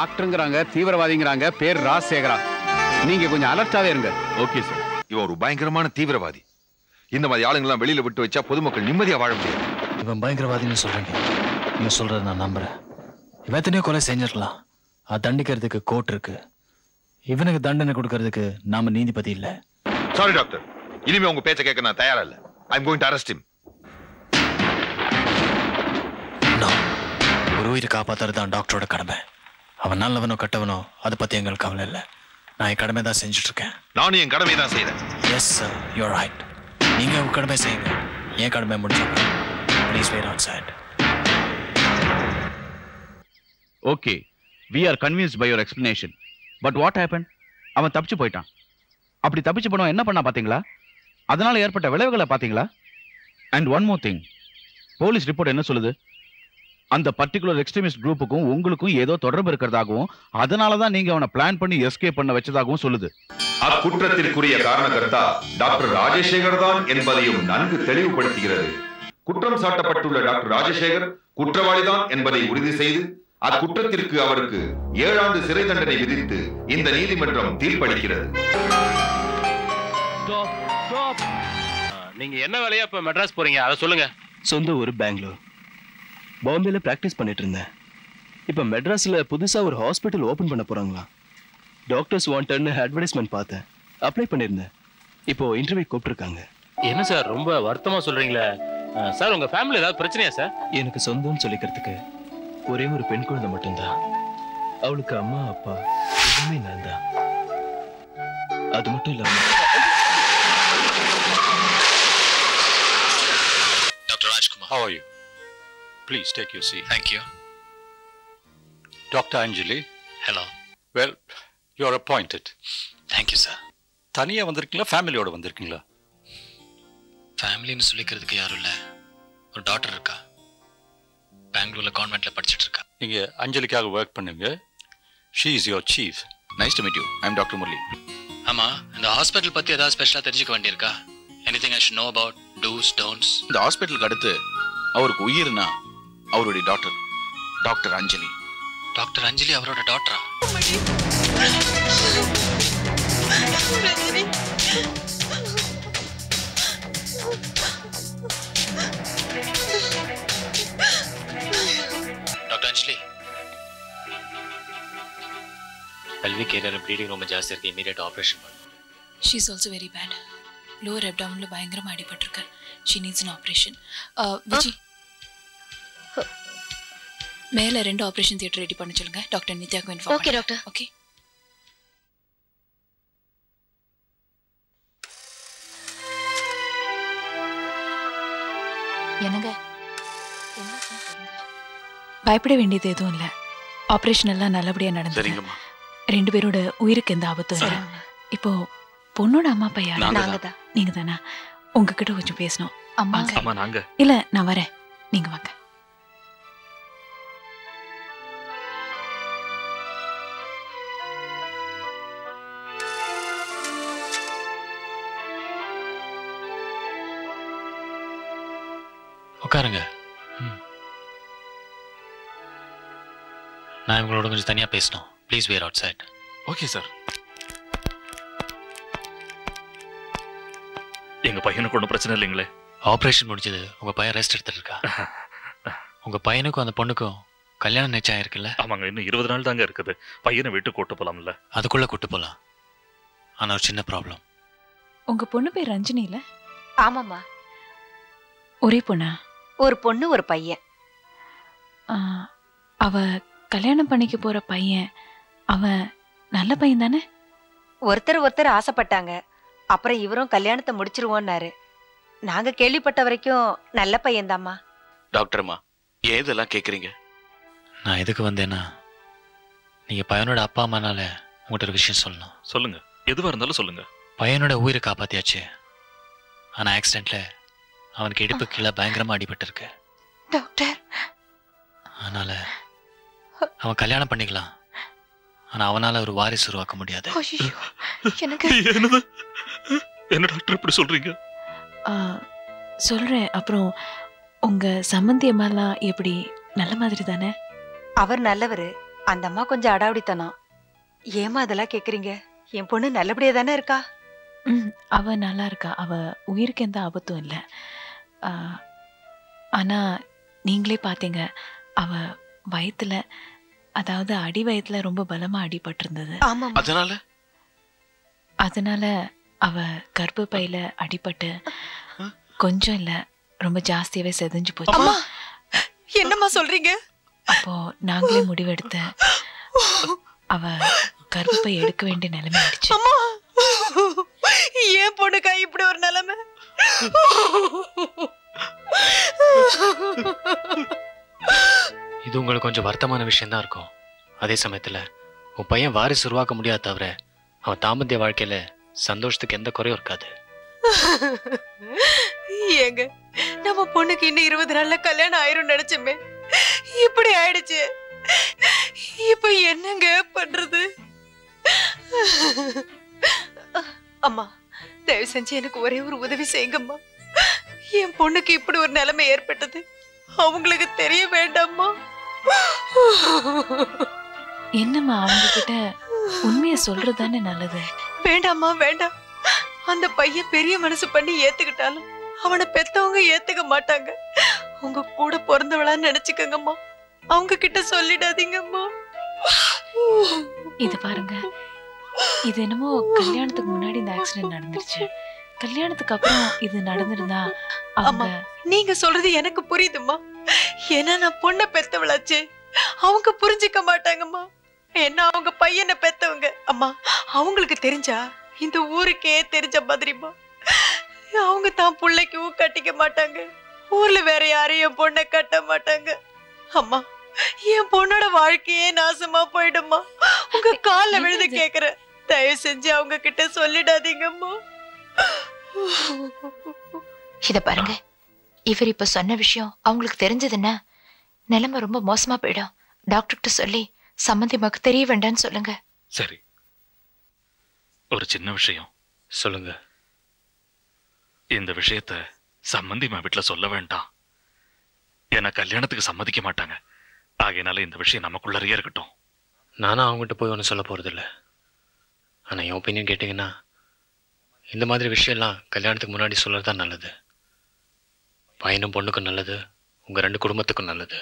டாக்டருங்கிறாங்க தீவிரவாதிங்கிறாங்க பேர் ராஜசேகரா நீங்க கொஞ்சம் அலர்ட்டாவே இருங்க ஓகே சார் இவன் ஒரு பயங்கரமான தீவிரவாதி இந்த மாதிரி ஆளுங்கெல்லாம் வெளியில விட்டு வச்சா பொதுமக்கள் நிம்மதியா வாழ முடியாது இவன் பயங்கரவாதின்னு சொல்றீங்க நீங்க சொல்றத நான் நம்புறேன் இவன் எத்தனையோ கொலை செஞ்சிருக்கலாம் அது தண்டிக்கிறதுக்கு கோர்ட் இருக்கு இவனுக்கு தண்டனை கொடுக்கறதுக்கு நாம நீதிபதி இல்ல சாரி டாக்டர் இனிமே உங்க பேச்ச கேட்க நான் தயாரா இல்ல I am going to arrest him ஒரு உயிரை காப்பாத்துறது தான் டாக்டரோட கடமை அவன் நல்லவனோ கெட்டவனோ அதை பத்தி எங்களுக்கு கவலை இல்லை நான் என் கடமை தான் செஞ்சுட்டு இருக்கேன் நானும் என் கடமை தான் செய்யறேன் எஸ் சார் யூர் ரைட் நீங்க உங்க கடமை செய்யுங்க என் கடமை முடிஞ்சுங்க please wait outside okay we are convinced by your explanation but what happen அவன் தப்பிச்சு போயிட்டான் அப்படி தப்பிச்சு போனவன் என்ன பண்ணா பாத்தீங்களா அதனால ஏற்பட்ட விளைவுகளை பாத்தீங்களா and one more thing police report என்ன சொல்லுது அந்த பர்டிகுலர் எக்ஸ்ட்ரீமிஸ்ட் குரூப்புக்கும் உங்களுக்கும் ஏதோ தொடர்பு இருக்கிறதாகவும் அதனால தான் நீங்க அவனை பிளான் பண்ணி எஸ்கேப் பண்ண வச்சதாகவும் சொல்லுது அக்குற்றத்திற்குரிய காரணகர்த்தா டாக்டர் ராஜசேகர் தான் என்பதையும் நன்கு தெளிவுபடுத்துகிறது குற்றம் சாட்டப்பட்டுள்ள டாக்டர் ராஜசேகர் குற்றவாளிதான் என்பதை உறுதி செய்து அக்குற்றத்திற்கு அவருக்கு ஏழாண்டு சிறை தண்டனை விதித்து இந்த நீதிமன்றம் தீர்ப்பளிக்கிறது நீங்க என்ன வேலையா இப்ப மெட்ராஸ் போறீங்க அதை சொல்லுங்க சொந்த ஊர் பெங்களூர் பாம்பேல பிராக்டிஸ் பண்ணிட்டு இருந்தேன் இப்போ மெட்ராஸ்ல புதுசா ஒரு ஹாஸ்பிட்டல் ஓபன் பண்ண போறாங்களா டாக்டர்ஸ் வாண்டட்னு அட்வர்டைஸ்மெண்ட் பார்த்தேன் அப்ளை பண்ணியிருந்தேன் இப்போ இன்டர்வியூ கூப்பிட்டுருக்காங்க என்ன சார் ரொம்ப வருத்தமா சொல்றீங்களே அஹ், சார் உங்க ஃபேமிலி ஏதாவது பிரச்சனையா சார் எனக்கு சொந்தம்னு சொல்லிக்கிறதுக்கு ஒரே ஒரு பெண் குழந்தை மட்டும்தான் அவளுக்கு அம்மா அப்பா எல்லாமே நான் தான் அது மட்டும் இல்லாம doctor Rajkumar How are you? Please take your seat. Thank you. Dr. Anjali. Hello. Well, you're appointed. Thank you, sir. தனியா வந்திருக்கீங்களா ஃபேமிலியோட வந்திருக்கீங்களா ஃபேமிலின்னு சொல்லிக்கிறதுக்கு யாரும் இல்லை ஒரு டாக்டர் இருக்கா பெங்களூர்ல கான்வென்ட்ல படிச்சிட்டு இருக்கா நீங்க அஞ்சலிக்காக ஒர்க் பண்ணுங்க she is your chief nice to meet you I am doctor Murali ஆமா இந்த ஹாஸ்பிட்டல் பத்தி ஏதாவது ஸ்பெஷலா தெரிஞ்சுக்க வேண்டியிருக்கா anything I should know about do's don'ts இந்த ஹாஸ்பிட்டலுக்கு அடுத்து அவருக்கு உயிர்னா அவருடைய doctor doctor Anjali doctor Anjali அவரோட டாக்டரா டாக்டர் அஞ்சலி கல்வி கேரியர் ப்ளீடிங் ரொம்ப ஜாஸ்தி இருக்கு இமீடியட் ஆபரேஷன் பண்ணணும் she is also very bad lower அப்டவுனில் பயங்கரமாக அடிபட்டிருக்கு she needs an operation Viji மேலே ரெண்டு ஆப்ரேஷன் தியேட்டர் ரெடி பண்ண சொல்லுங்க டாக்டர் நித்யாக்கு இன்ஃபார்ம் Okay, doctor. ஓகே என்னங்க பயப்பட வேண்டியது எதுவும் இல்லை ஆப்ரேஷன் எல்லாம் நல்லபடியாக நடந்தது சரிங்கம்மா ரெண்டு பேரோட உயிருக்கு எந்த ஆபத்தும் இல்லை இப்போ பொண்ணோட அம்மா அப்பா யாரு நாங்க தான். தான். நீங்க தானா உங்ககிட்ட கொஞ்சம் பேசணும் அம்மா வாங்க. ஆமா நாங்க இல்ல நான் வரேன் நீங்க வாங்க உட்காருங்க ம். நான் இவங்களோட கொஞ்சம் தனியா பேசணும் please where outside okay sir எங்க பையனுக்கு ஒன்றும் பிரச்சனை இல்லைங்களே ஆபரேஷன் முடிஞ்சது உங்க பையன் ரெஸ்ட் எடுத்துட்டு இருக்கா உங்க பையனுக்கும் அந்த பொண்ணுக்கும் கல்யாணம் நிச்சயம் இருக்குல்ல ஆமாங்க இன்னும் இருபது நாள் தாங்க இருக்குது பையனை விட்டு கூட்டு போலாம்ல அதுக்குள்ள கூட்டு போலாம் ஆனா ஒரு சின்ன ப்ராப்ளம் உங்க பொண்ணு பேர் ரஞ்சினி இல்ல ஆமாம்மா ஒரே பொண்ணா ஒரு பொண்ணு ஒரு பையன் ஆ, அவ கல்யாணம் பண்ணிக்க போற பையன் அவன் நல்ல பையன் தானே ஒருத்தர் ஒருத்தர் ஆசைப்பட்டாங்க அப்புறம் இவரும் கல்யாணத்தை முடிச்சிருவோன்னாரு நாங்க கேள்விப்பட்ட வரைக்கும் நல்ல பையன்தாம்மா டாக்டர்மா ஏன் இதெல்லாம் கேக்குறீங்க நான் எதுக்கு வந்தேன்னா நீங்க பையனோட அப்பா அம்மானால உங்கள்கிட்ட ஒரு விஷயம் சொல்லணும் சொல்லுங்க எதுவா இருந்தாலும் சொல்லுங்க பையனோட உயிரை காப்பாத்தியாச்சு ஆனா ஆக்சிடென்ட்ல அவனுக்கு இடுப்பு கீழே பயங்கரமா அடிபட்டிருக்கு டாக்டர் அதனால அவன் கல்யாணம் பண்ணிக்கலாம் ஆனா அவனால ஒரு வாரிசு உருவாக்க முடியாது எனக்கு என்னது என்ன டாக்டர் இப்படி சொல்றீங்க ஆ, சொல்றேன் அப்புறம் உங்க சம்பந்தி அம்மாலாம் எப்படி நல்ல மாதிரி தானே அவர் நல்லவரு அந்த அம்மா கொஞ்சம் அடாவடித்தனம் ஏமா அதெல்லாம் கேக்குறீங்க என் பொண்ணு நல்லபடியா தானே இருக்கா ம் அவ நல்லா இருக்கா அவ உயிருக்கு எந்த ஆபத்தும் இல்லை ஆனா நீங்களே பார்த்தீங்க அவ வயித்துல அதாவது அடி வயித்துல ரொம்ப பலமா அடிபட்டிருந்தது ஆமா அதனால அதனால அவ கர்ப்பப்பையில அடிபட்டு கொஞ்சம் இல்ல ரொம்ப ஜாஸ்தியாவே செதஞ்சு போச்சு அம்மா என்னம்மா சொல்றீங்க அப்போ நாங்களே முடிவெடுத்து அவ கர்ப்பப்பை எடுக்க வேண்டிய நிலைமை ஆயிடுச்சு அம்மா ஏன் பொண்ணுக்கா இப்படி ஒரு நிலைமை இது உங்களுக்கு கொஞ்சம் வருத்தமான விஷயம் தான் இருக்கும் அதே சமயத்துல உன் பையன் வாரிசு உருவாக்க முடியாது தவிர அவன் தாம்பத்திய வாழ்க்கையில சந்தோஷத்துக்கு எந்த குறையும் இருக்காது ஏங்க நம்ம பொண்ணுக்கு இன்னும் இருபது நாள்ல கல்யாணம் ஆயிரும் நினைச்சோமே இப்படி ஆயிடுச்சு இப்ப என்னங்க பண்றது அம்மா தயவு செஞ்சு எனக்கு ஒரே ஒரு உதவி செய்யுங்கம்மா என் பொண்ணுக்கு இப்படி ஒரு நிலைமை ஏற்பட்டது அவங்களுக்கு தெரிய வேண்டாம்மா என்னம்மா அவங்க கிட்ட உண்மையை சொல்றது தானே நல்லது வேண்டாம்மா வேண்டாம் அந்த பையன் பெரிய மனசு பண்ணி ஏத்துக்கிட்டாலும் அவனை பெத்தவங்க ஏத்துக்க மாட்டாங்க உங்க கூட பிறந்தவளான்னு நினைச்சுக்கங்கம்மா அவங்க கிட்ட சொல்லிடாதீங்கம்மா இது பாருங்க இது என்னமோ கல்யாணத்துக்கு முன்னாடி இந்த ஆக்சிடென்ட் நடந்துருச்சு கல்யாணத்துக்கு அப்புறம் இது நடந்திருந்தா அவங்க அம்மா நீங்க சொல்றது எனக்கு புரியுதும்மா ஏன்னா நான் பொண்ணை பெத்தவளாச்சே அவங்க புரிஞ்சுக்க மாட்டாங்கம்மா என்ன அவங்க பையனை பெத்தவங்க அம்மா அவங்களுக்கு தெரிஞ்சா இந்த ஊருக்கே தெரிஞ்ச மாதிரிம்மா அவங்க தான் பிள்ளைக்கும் கட்டிக்க மாட்டாங்க ஊர்ல வேற யாரையும் என் பொண்ணை கட்ட மாட்டாங்க அம்மா என் பொண்ணோட வாழ்க்கையே நாசமா போயிடும்மா உங்க கால்ல விழுந்து கேக்குறேன் தயவு செஞ்சு அவங்க கிட்ட சொல்லிடாதீங்கம்மா இத பாருங்க இவர் இப்ப சொன்ன விஷயம் அவங்களுக்கு தெரிஞ்சதுன்னா நிலைமை ரொம்ப மோசமா போயிடும் டாக்டர்கிட்ட சொல்லி சம்மந்தி மக்கு தெரிய வேண்டாம்னு சொல்லுங்க சரி ஒரு சின்ன விஷயம் சொல்லுங்க இந்த விஷயத்த சம்மந்திமா வீட்டுல சொல்ல வேண்டாம் ஏன்னா கல்யாணத்துக்கு சம்மதிக்க மாட்டாங்க ஆகையினால இந்த விஷயம் நமக்குள்ளறையே இருக்கட்டும் நானும் அவங்ககிட்ட போய் ஒன்றும் சொல்ல போறதில்ல ஆனா என் ஒப்பீனியன் கேட்டிங்கன்னா இந்த மாதிரி விஷயம்லாம் கல்யாணத்துக்கு முன்னாடி சொல்றது தான் நல்லது பையனும் பொண்ணுக்கும் நல்லது உங்க ரெண்டு குடும்பத்துக்கும் நல்லது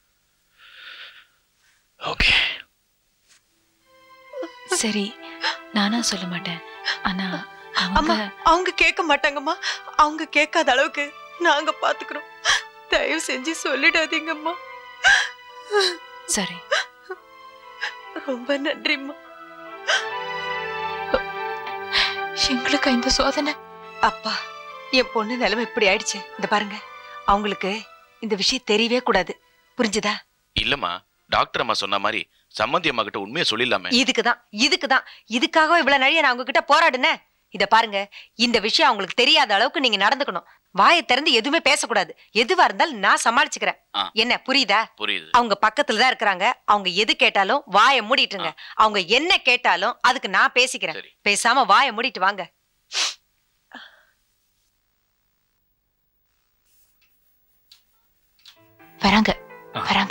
ஓகே சரி நானா சொல்ல மாட்டேன் ஆனா அவங்க அம்மா அவங்க கேட்க மாட்டாங்கம்மா அவங்க கேட்காத அளவுக்கு நாங்க பாத்துக்கிறோம் தயவு செஞ்சு சொல்லிடாதீங்கம்மா சரி ரொம்ப நன்றிம்மா எங்களுக்கு இந்த சோதனை அப்பா என் பொண்ணு நிலைமை இப்படி ஆயிடுச்சு இந்த பாருங்க அவங்களுக்கு இந்த விஷயம் தெரியவே கூடாது புரிஞ்சுதா இல்லம்மா டாக்டர் அம்மா சொன்ன மாதிரி சம்மந்தி அம்மா கிட்ட உண்மையை சொல்லிடலாமே இதுக்குதான் இதுக்குதான் இதுக்காக இவ்வளவு நழிய நான் உங்ககிட்ட போராடுனேன் இத பாருங்க இந்த விஷயம் அவங்களுக்கு தெரியாத அளவுக்கு நீங்க நடந்துக்கணும் வாயை திறந்து எதுவுமே பேசக்கூடாது எதுவா இருந்தாலும் நான் சமாளிச்சுக்கிறேன் ஆ. என்ன புரியுதா புரியுது அவங்க பக்கத்துல தான் இருக்கிறாங்க அவங்க எது கேட்டாலும் வாயை மூடிட்டுங்க அவங்க என்ன கேட்டாலும் அதுக்கு நான் பேசிக்கிறேன் பேசாம வாயை மூடிட்டு வாங்க வராங்க வராங்க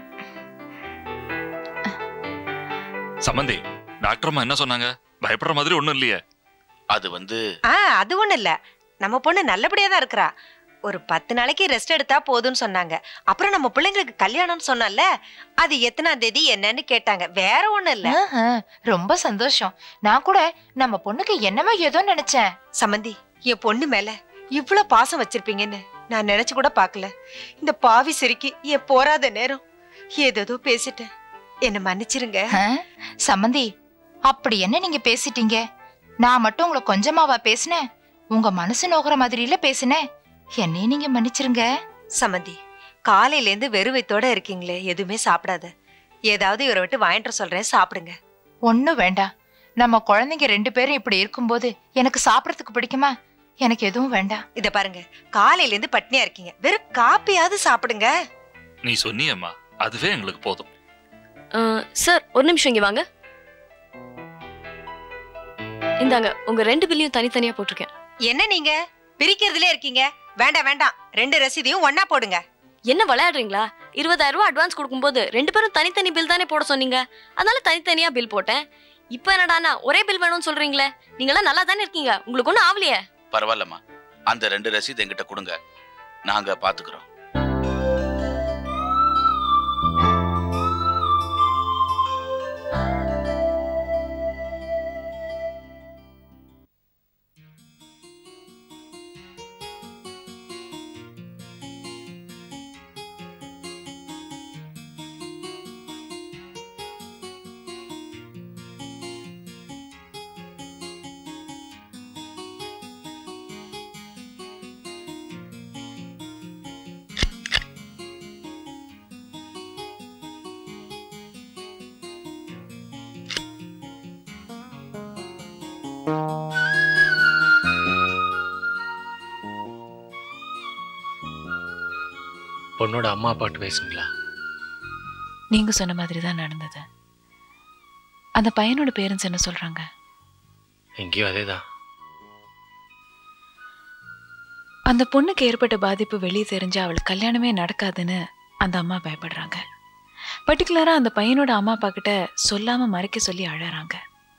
சம்மந்தி டாக்டர் அம்மா என்ன சொன்னாங்க பயப்படுற மாதிரி ஒண்ணும் இல்லையே அது வந்து ஆ அது ஒண்ணு இல்ல நம்ம பொண்ணு நல்லபடியா தான் இருக்கிறா ஒரு பத்து நாளைக்கு ரெஸ்ட் எடுத்தா போதும்னு சொன்னாங்க அப்புறம் நம்ம பிள்ளைங்களுக்கு கல்யாணம்னு சொன்னோம்ல அது எத்தனாம் தேதி என்னன்னு கேட்டாங்க வேற ஒண்ணும் இல்ல ஆஹா, ரொம்ப சந்தோஷம் நான் கூட நம்ம பொண்ணுக்கு என்னமோ ஏதோ நினைச்சேன் சமந்தி என் பொண்ணு மேல இவ்ளோ பாசம் வச்சிருப்பீங்கன்னு நான் நினைச்சு கூட பார்க்கல இந்த பாவி சிரிக்கி என் போராத நேரம் ஏதேதோ பேசிட்டேன் என்ன மன்னிச்சிருங்க ஆ, சம்மந்தி அப்படி என்ன நீங்க பேசிட்டீங்க நான் மட்டும் உங்களை கொஞ்சமாவா பேசினேன் உங்க மனசு நோகிற மாதிரில பேசினேன் என்னையும் நீங்க மன்னிச்சிருங்க சமந்தி காலையில இருந்து வெறுவைத்தோட இருக்கீங்களே எதுவுமே சாப்பிடாத ஏதாவது இவரை விட்டு வாங்கிட்டு வர சொல்றேன் சாப்பிடுங்க ஒண்ணும் வேண்டாம் நம்ம குழந்தைங்க ரெண்டு பேரும் இப்படி இருக்கும்போது எனக்கு சாப்பிடறதுக்கு பிடிக்குமா எனக்கு எதுவும் வேண்டாம் இத பாருங்க காலையில இருந்து பட்னியா இருக்கீங்க வெறும் காப்பியாவது சாப்பிடுங்க நீ சொன்னியம்மா அதுவே எங்களுக்கு போதும் சார் ஒரு நிமிஷம் இங்க வாங்க இந்தாங்க உங்க ரெண்டு பில்லையும் தனித்தனியா போட்டிருக்கேன் என்ன நீங்க பிரிக்கிறதுலே இருக்கீங்க வேண்டாம் வேண்டாம் ரெண்டு ரசீதையும் ஒண்ணா போடுங்க என்ன விளையாடுறீங்களா இருபதாயிரம் ரூபாய் அட்வான்ஸ் கொடுக்கும்போது ரெண்டு பேரும் தனித்தனி பில் தானே போட சொன்னீங்க அதனால தனித்தனியா பில் போட்டேன் இப்போ என்னடானா ஒரே பில் வேணும்னு சொல்றீங்களே நீங்களாம் நல்லா தானே இருக்கீங்க உங்களுக்கு ஒன்றும் ஆகலையே பரவாயில்லம்மா அந்த ரெண்டு ரசீது என்கிட்ட கொடுங்க நாங்க பாத்துக்கிறோம் பொண்ணோட அம்மா அப்பாட்டு பேசுனீங்களா நீங்க சொன்ன மாதிரி தான் நடந்தது அந்த பையனோட பேரண்ட்ஸ் என்ன சொல்றாங்க எங்கேயும் அதே தான் அந்த பொண்ணுக்கு ஏற்பட்ட பாதிப்பு வெளியே தெரிஞ்சா அவளுக்கு கல்யாணமே நடக்காதுன்னு அந்த அம்மா பயப்படுறாங்க பர்டிகுலரா அந்த பையனோட அம்மா அப்பா கிட்ட சொல்லாம மறைக்க சொல்லி அழறாங்க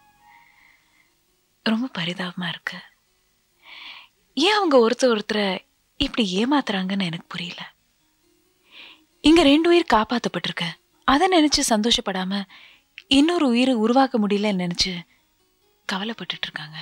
ரொம்ப பரிதாபமா இருக்கு ஏன் அவங்க ஒருத்தர் ஒருத்தரை இப்படி ஏமாத்துறாங்கன்னு எனக்கு புரியல இங்க ரெண்டு உயிர் காப்பாத்தப்பட்டிருக்கு அதை நினைச்சு சந்தோஷப்படாம இன்னொரு உயிரை உருவாக்க முடியலன்னு நினைச்சு கவலைப்பட்டுட்டு இருக்காங்க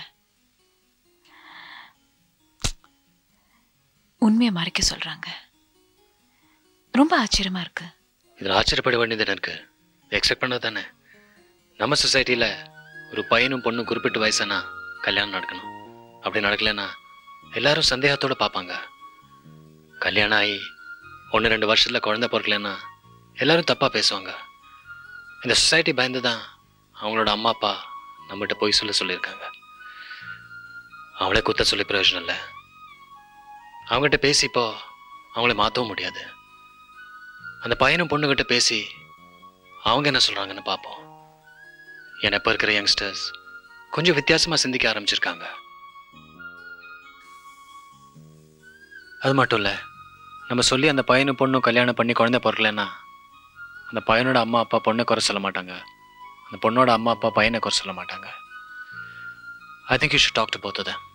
உண்மையை மறைக்க சொல்றாங்க ரொம்ப ஆச்சரியமா இருக்கு இதில் ஆச்சரியப்பட வேண்டியது என்ன இருக்கு எக்ஸ்பெக்ட் பண்ணது தானே நம்ம சொசைட்டியில் ஒரு பையனும் பொண்ணும் குறிப்பிட்ட வயசானா கல்யாணம் நடக்கணும் அப்படி நடக்கலைன்னா எல்லாரும் சந்தேகத்தோட பார்ப்பாங்க கல்யாணம் ஆகி ஒன்று ரெண்டு வருஷத்தில் குழந்தை பிறக்கலைன்னா எல்லாரும் தப்பாக பேசுவாங்க இந்த சொசைட்டி பயந்து தான் அவங்களோட அம்மா அப்பா நம்மகிட்ட போய் சொல்ல சொல்லியிருக்காங்க அவங்களே குத்த சொல்லி பிரயோஜனம் இல்லை அவங்ககிட்ட பேசி இப்போ அவங்கள மாற்றவும் முடியாது அந்த பையனும் பொண்ணுகிட்ட பேசி அவங்க என்ன சொல்றாங்கன்னு பார்ப்போம் ஏன்னா இப்போ இருக்கிற யங்ஸ்டர்ஸ் கொஞ்சம் வித்தியாசமா சிந்திக்க ஆரம்பிச்சிருக்காங்க அது மட்டும் இல்லை நம்ம சொல்லி அந்த பையனும் பொண்ணும் கல்யாணம் பண்ணி குழந்தை பிறக்கலன்னா அந்த பையனோட அம்மா அப்பா பொண்ணை குறை சொல்ல மாட்டாங்க அந்த பொண்ணோட அம்மா அப்பா பையனை குறை சொல்ல மாட்டாங்க I think you should talk to both them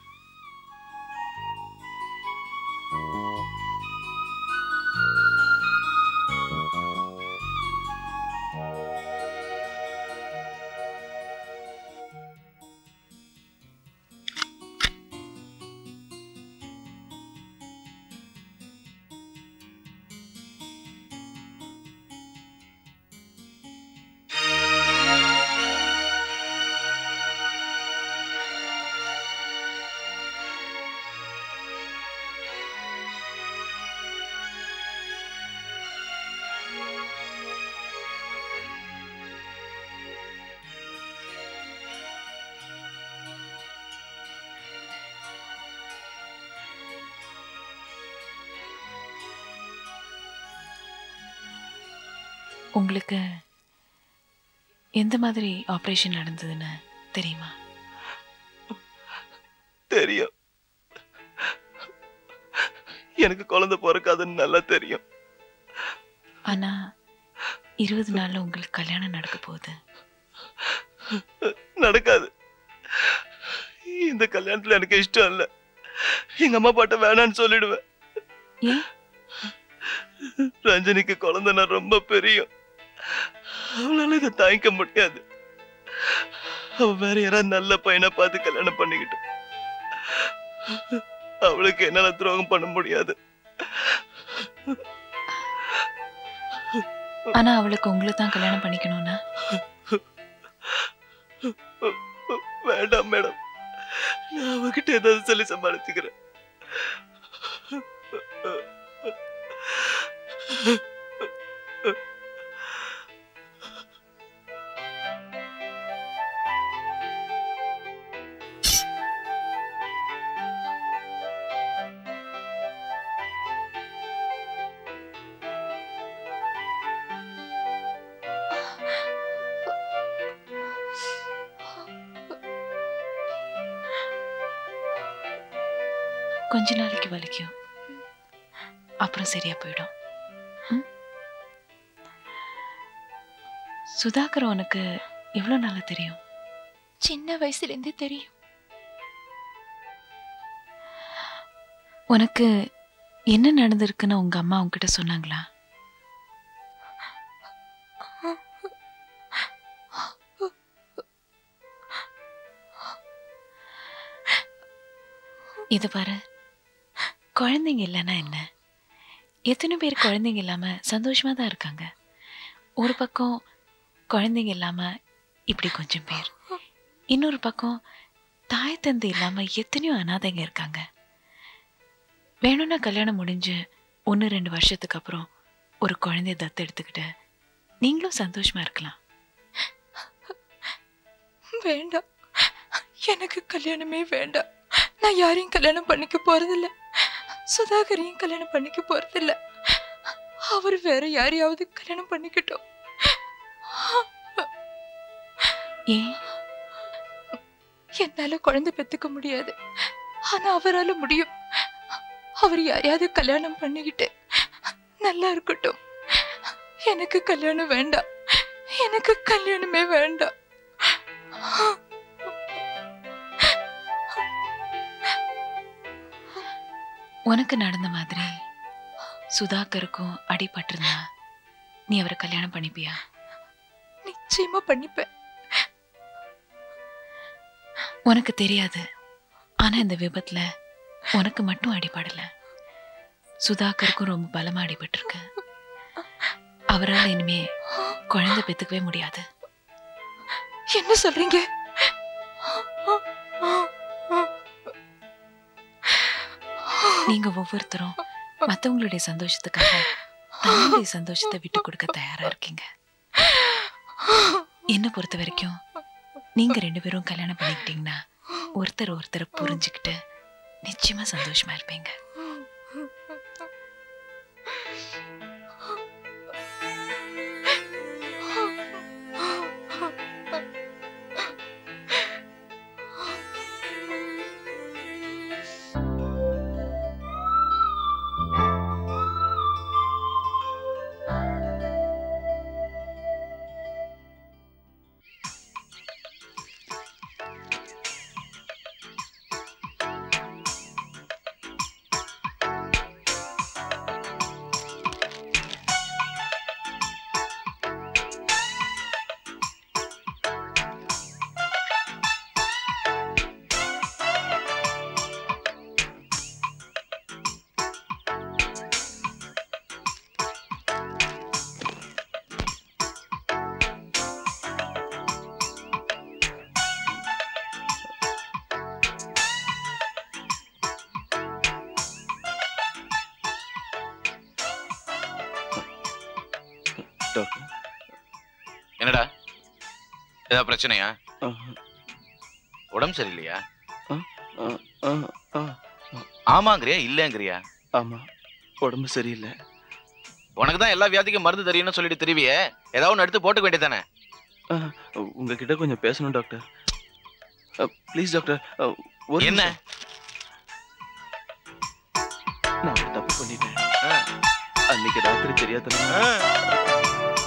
உங்களுக்கு எந்த மாதிரி ஆப்ரேஷன் நடந்ததுன்னு தெரியுமா தெரியும் எனக்கு குழந்தை பிறக்காதுன்னு நல்லா தெரியும் ஆனா இருபது நாள்ல உங்களுக்கு கல்யாணம் நடக்க போகுது நடக்காது இந்த கல்யாணத்துல எனக்கு இஷ்டம் இல்ல எங்க அம்மா பாட்ட வேணான்னு சொல்லிடுவேன் ஏன் ரஞ்சனிக்கு குழந்தைனா ரொம்ப பெரியும் அவளால இதை தாங்கிக்க முடியாது அவ வேற யாராவது நல்ல பையனை பார்த்து கல்யாணம் பண்ணிக்கிட்டு அவளுக்கு என்னால துரோகம் பண்ண முடியாது ஆனா அவளுக்கு உங்களை தான் கல்யாணம் பண்ணிக்கணும்னா வேண்டாம் மேடம் நான் அவகிட்ட ஏதாவது சொல்லி சமாளிச்சுக்கிறேன் கொஞ்ச நாளைக்கு வலிக்கும் அப்புறம் சரியா போயிடும் ம்? சுதாகர் உனக்கு எவ்வளவு நாளா தெரியும் சின்ன வயசுல இருந்தே தெரியும் உனக்கு என்ன நடந்திருக்குன்னு உங்க அம்மா உன்கிட்ட சொன்னாங்களா இது பாரு குழந்தைங்க இல்லைன்னா என்ன எத்தனை பேர் குழந்தைங்க இல்லாம சந்தோஷமா தான் இருக்காங்க ஒரு பக்கம் குழந்தைங்க இல்லாம இப்படி கொஞ்சம் பேர் இன்னொரு பக்கம் தாய் தந்தை இல்லாம எத்தனையோ அனாதைங்க இருக்காங்க வேணும்னா கல்யாணம் முடிஞ்சு ஒன்று ரெண்டு வருஷத்துக்கு அப்புறம் ஒரு குழந்தைய தத்து எடுத்துக்கிட்டு நீங்களும் சந்தோஷமா இருக்கலாம் வேண்டாம் எனக்கு கல்யாணமே வேண்டாம் நான் யாரையும் கல்யாணம் பண்ணிக்க போறதில்ல சுதாகரையும் கல்யாணம் பண்ணிக்க போறதில்ல அவர் வேற யாரையாவது கல்யாணம் பண்ணிக்கிட்டோம் ஏன் என்னால குழந்தை பெத்துக்க முடியாது ஆனா அவரால முடியும் அவர் யாரையாவது கல்யாணம் பண்ணிக்கிட்டு நல்லா இருக்கட்டும் எனக்கு கல்யாணம் வேண்டாம் எனக்கு கல்யாணமே வேண்டாம் உனக்கு நடந்த மாதிரி சுதாகருக்கும் அடிபட்டிருந்தா நீ அவரை கல்யாணம் பண்ணிப்பியா நிச்சயமா பண்ணிப்பேன் உனக்கு தெரியாது ஆனா இந்த விபத்துல உனக்கு மட்டும் அடிபடல சுதாகருக்கும் ரொம்ப பலமா அடிபட்டிருக்கு அவரால் இனிமே குழந்தை பெத்துக்கவே முடியாது என்ன சொல்றீங்க நீங்க ஒவ்வொருத்தரும் மத்தவங்களுடைய சந்தோஷத்துக்காக தன்னுடைய சந்தோஷத்தை விட்டு கொடுக்க தயாரா இருக்கீங்க என்ன பொறுத்த வரைக்கும் நீங்க ரெண்டு பேரும் கல்யாணம் பண்ணிக்கிட்டீங்கன்னா ஒருத்தர் ஒருத்தரை புரிஞ்சுக்கிட்டு நிச்சயமா சந்தோஷமா இருப்பீங்க டாக்டர் என்னடா ஏதாவது பிரச்சனையா உடம்பு சரியில்லையா ஆமாங்கிறியா இல்லங்கிறியா ஆமா உடம்பு சரியில்லை உனக்கு தான் எல்லா வியாதிக்கும் மருந்து தெரியும்னு சொல்லிட்டு தெரிவியே ஏதாவது ஒன்று எடுத்து போட்டுக்க வேண்டியதானே ஆ, உங்ககிட்ட கொஞ்சம் பேசணும் டாக்டர் ப்ளீஸ் டாக்டர் அ, ஒரு என்ன? நிமிஷம். நான் ஒரு தப்பு பண்ணிட்டேன் அன்னைக்கு ராத்திரி தெரியாத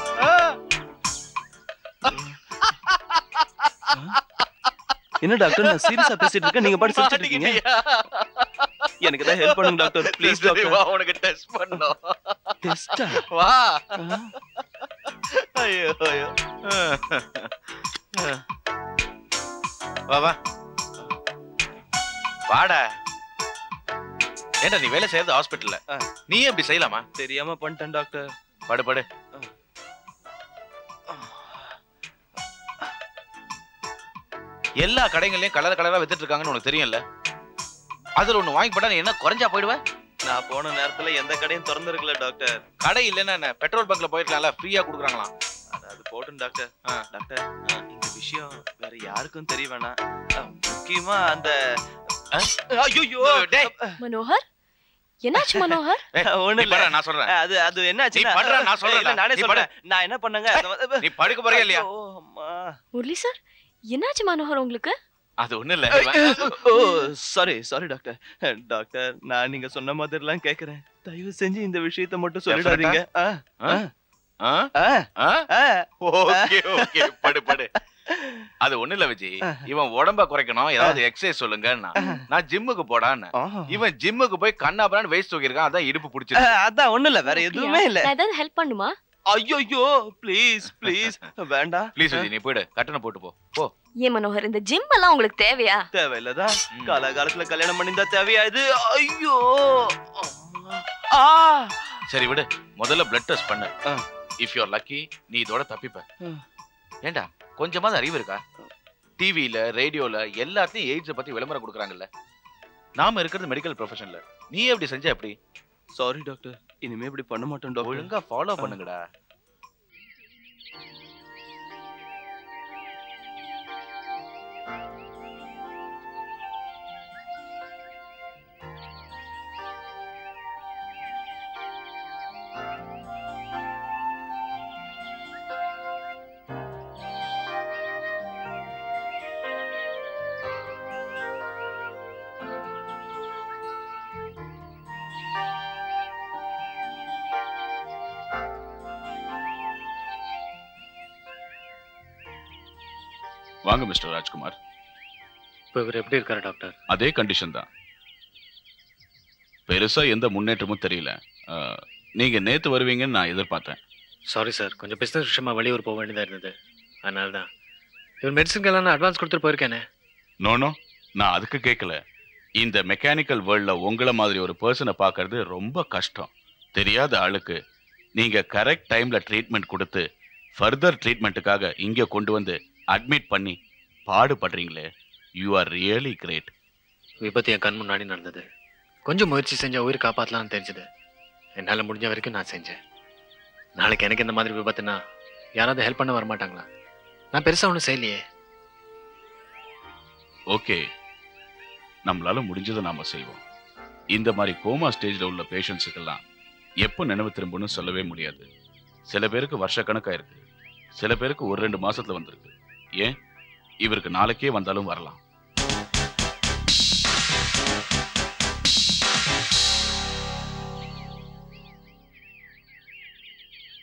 என்ன டாக்டர் நான் சீரியஸா பேசிட்டு இருக்கேன் நீங்க பாட்டு சிரிச்சிட்டு இருக்கீங்க எனக்கு தான் ஹெல்ப் பண்ணுங்க டாக்டர் ப்ளீஸ் சரி, வா டாக்டர் உனக்கு டெஸ்ட் பண்ணோம் டெஸ்டா வா ஐயோ ஐயோ வா வா வாடா ஏண்டா நீ வேலை செய்யறது ஹாஸ்பிட்டல்ல நீ எப்படி செய்யலாமா தெரியாம பண்ணிட்டேன் டாக்டர் படு படு எல்லா கடைகள்லயும் கலர் கலரா வித்துட்டு இருக்காங்கன்னு உனக்கு தெரியும்ல அதுல ஒண்ணு வாங்கி போட்டா நீ என்ன குறைஞ்சா போயிடுவ நான் போன நேரத்துல எந்த கடையும் திறந்திருக்கல டாக்டர் கடை இல்லைன்னா என்ன பெட்ரோல் பங்க்ல போயிருக்கலாம்ல ஃப்ரீயா கொடுக்குறாங்களாம் அட, அது போட்டும் டாக்டர் டாக்டர் இந்த விஷயம் வேற யாருக்கும் தெரிய வேணாம் அஹ், முக்கியமா அந்த ஐயோ மனோகர் என்னாச்சு மனோகர் ஒண்ணு இல்ல படுறா, நான் சொல்றேன். அது அது என்னாச்சு நீ படுறா, நான் சொல்றேன்டா. நானே நீ சொல்றேன் நான் என்ன பண்ணங்க நீ படுக்க போறியா இல்லையா முரளி சார் என்னாச்சு மனோகர் உங்களுக்கு அது ஒண்ணு இல்ல oh sorry sorry doctor doctor நான் நீங்க சொன்ன மாதிரிலாம் கேக்குறேன் தயவு செஞ்சு இந்த விஷயத்த மட்டும் சொல்லிடாதீங்க ஆ, ஆ. ஓகே ஓகே படு படு அது ஒண்ணு இல்ல விஜய் இவன் உடம்ப குறைக்கணும் ஏதாவது எக்ஸசைஸ் சொல்லுங்கன்னா நான் ஜிம்முக்கு போடான்னு இவன் ஜிம்முக்கு போய் கண்ணாபரான்னு வெயிட் தூக்கிருக்கான் அதான் இடுப்பு பிடிச்சிருக்கு அதான் ஒண்ணு இல்ல வேற எதுவுமே இல்ல நான் ஏதாவது ஹெல்ப் பண்ணுமா ஐயோ ப்ளீஸ் ப்ளீஸ் வேண்டாம் ப்ளீஸ் விஜய் நீ போயிடு கட்டணம் போட்டு போ போ ஏன் மனோகர் இந்த ஜிம் எல்லாம் உங்களுக்கு தேவையா தேவையில்லதா காலகாலத்துல கல்யாணம் பண்ணியிருந்தா தேவையா இது ஐயோ ஆ சரி விடு முதல்ல பிளட் டெஸ்ட் பண்ணு இஃப் யூ ஆர் லக்கி நீ இதோட தப்பிப்ப ஏண்டா கொஞ்சமாவது அறிவு இருக்கா டிவில ரேடியோல எல்லாத்தையும் எய்ட்ஸை பத்தி விளம்பரம் கொடுக்குறாங்கல்ல நாம இருக்கிறது மெடிக்கல் ப்ரொஃபஷன்ல நீ எப்படி செஞ்ச எப்படி சாரி டாக்டர் இனிமே இப்படி பண்ண மாட்டோம் டாக்டர் ஒழுங்கா ஃபாலோ பண்ணுங்கடா வாங்க மிஸ்டர் ராஜ்குமார் இப்போ இவர் எப்படி இருக்காரு டாக்டர் அதே கண்டிஷன் தான் பெருசா எந்த முன்னேற்றமும் தெரியல அஹ், நீங்க நேத்து வருவீங்கன்னு நான் எதிர்பார்த்தேன் சாரி சார் கொஞ்சம் பிஸ்னஸ் விஷயமா வெளியூர் போக வேண்டியதாக இருந்தது அதனால தான் இவர் மெடிசனுக்கெல்லாம் நான் அட்வான்ஸ் கொடுத்துட்டு போயிருக்கேனே நோனோ நான் அதுக்கு கேட்கல இந்த மெக்கானிக்கல் வேர்ல்ட்ல உங்களை மாதிரி ஒரு பர்சனை பார்க்கறது ரொம்ப கஷ்டம் தெரியாத ஆளுக்கு நீங்க கரெக்ட் டைம்ல ட்ரீட்மெண்ட் கொடுத்து ஃபர்தர் ட்ரீட்மெண்ட்டுக்காக இங்க கொண்டு வந்து அட்மிட் பண்ணி பாடுபடுறீங்களே யூ ஆர் ரியலி கிரேட் விபத்து என் கண் முன்னாடி நடந்தது கொஞ்சம் முயற்சி செஞ்ச உயிர் காப்பாற்றலாம்னு தெரிஞ்சது என்னால் முடிஞ்ச வரைக்கும் நான் செஞ்சேன் நாளைக்கு எனக்கு இந்த மாதிரி விபத்துனா யாராவது ஹெல்ப் பண்ண வரமாட்டாங்களா நான் பெருசாக ஒன்றும் செய்யலையே ஓகே நம்மளால முடிஞ்சதை நாம செய்வோம் இந்த மாதிரி கோமா ஸ்டேஜ்ல உள்ள பேஷண்ட்ஸுக்கெல்லாம் எப்போ நினைவு திரும்பணும்னு சொல்லவே முடியாது சில பேருக்கு வருஷக்கணக்கா இருக்கு சில பேருக்கு ஒரு ரெண்டு மாசத்துல வந்திருக்கு ஏன் இவருக்கு நாளைக்கே வந்தாலும் வரலாம்